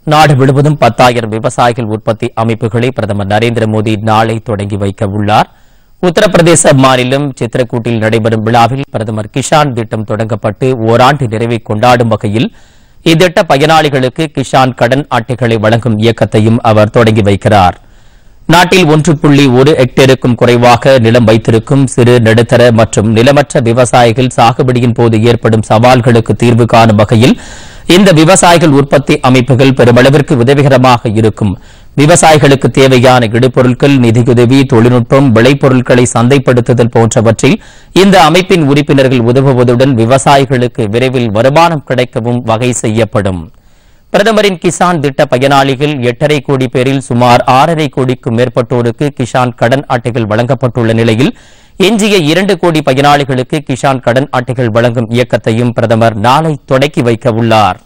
நாடு முழுவதும் பத்தாயிரம் விவசாயிகள் உற்பத்தி அமைப்புகளை பிரதமர் நரேந்திர மோடி நாளை தொடங்கி வைக்க உள்ளார் உத்தரப்பிரதேச மாநிலம் சித்ரகூட்டில் நடைபெறும் விழாவில் பிரதமர் கிஷான் திட்டம் தொடங்கப்பட்டு ஓராண்டு நிறைவை கொண்டாடும் வகையில் இத்திட்ட பயனாளிகளுக்கு கிஷான் கடன் அட்டைகளை வழங்கும் இயக்கத்தையும் அவர் தொடங்கி வைக்கிறார் நாட்டில் ஒன்று புள்ளி ஒரு ஹெக்டேருக்கும் குறைவாக நிலம் வைத்திருக்கும் சிறு நடுத்தர மற்றும் நிலமற்ற விவசாயிகள் சாகுபடியின் போது ஏற்படும் சவால்களுக்கு தீர்வு காணும் வகையில் இந்த விவசாயிகள் உற்பத்தி அமைப்புகள் பெருமளவிற்கு உதவிகரமாக இருக்கும் விவசாயிகளுக்கு தேவையான இடுபொருட்கள் நிதியுதவி தொழில்நுட்பம் விளைபொருட்களை சந்தைப்படுத்துதல் போன்றவற்றில் இந்த அமைப்பின் உறுப்பினர்கள் உதவுவதுடன் விவசாயிகளுக்கு விரைவில் வருமானம் கிடைக்கவும் வகை செய்யப்படும் பிரதமரின் கிசான் திட்ட பயனாளிகள் எட்டரை கோடி பேரில் சுமார் ஆறரை கோடிக்கும் மேற்பட்டோருக்கு கிஷான் கடன் அட்டைகள் வழங்கப்பட்டுள்ள நிலையில் எஞ்சிய இரண்டு கோடி பயனாளிகளுக்கு கிஷான் கடன் அட்டைகள் வழங்கும் இயக்கத்தையும் பிரதமர் நாளை தொடக்கி வைக்க உள்ளார்